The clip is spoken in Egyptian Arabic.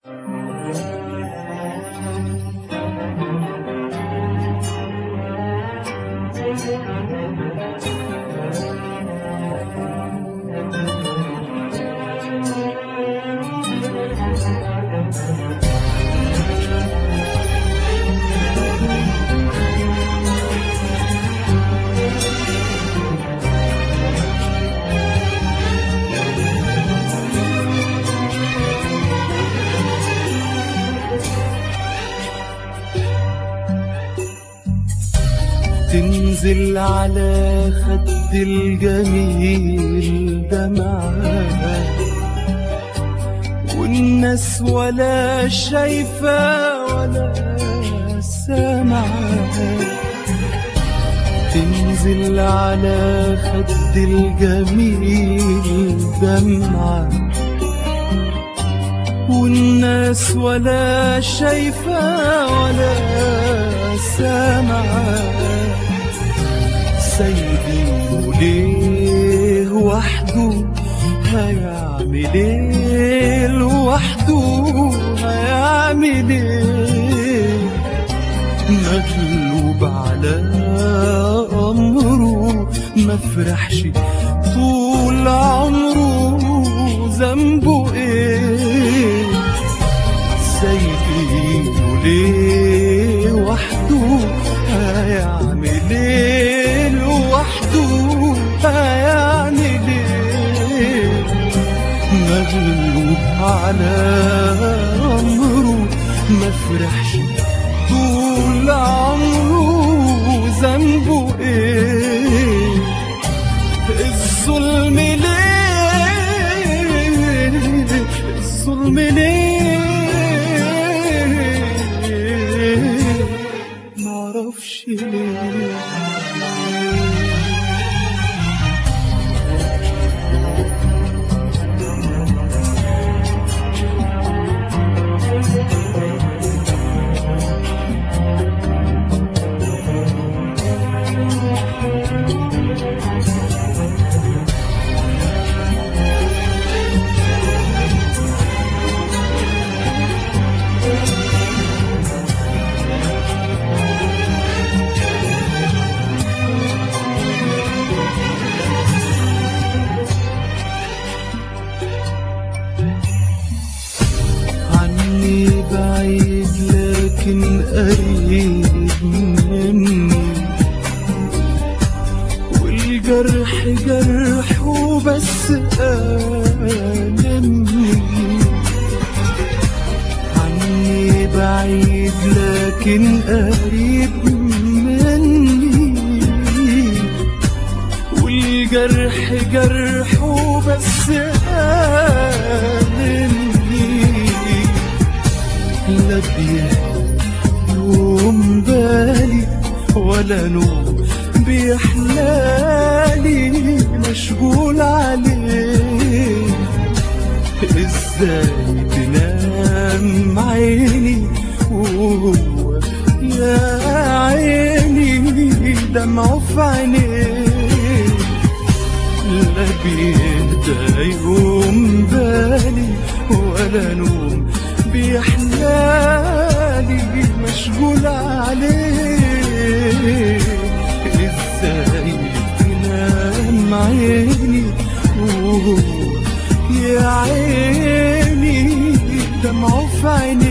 تنزل على خد الجميل دمعة والناس ولا شايفة ولا سامعة تنزل على خد الجميل دمعة والناس ولا شايفة ولا سامعة سايبينه ليه وحده هيعمل ايه لوحده هيعمل ايه مغلوب على امره ما فرحش طول عمره ذنبه ايه سايبينه ليه وحده هيعمل ايه لوحده هيعمل ايه مغلوب على امره ما فرحش طول عمره ذنبه ايه الظلم ليه الظلم ليه معرفش ليه عني بعيد لكن قريب مني والجرح جرح وبس ألمني عني بعيد لكن قريب مني والجرح جرح وبس ألمني لا يوم بالي ولا نوم بيحلالي مشغول عليه ازاي تنام عيني وهو يا عيني دمعه في عينيه لا بيهدى يوم بالي ولا نوم بيحلالي مشغول عليه ازاي تنام عيني وهو يا عيني دمعه في عينيه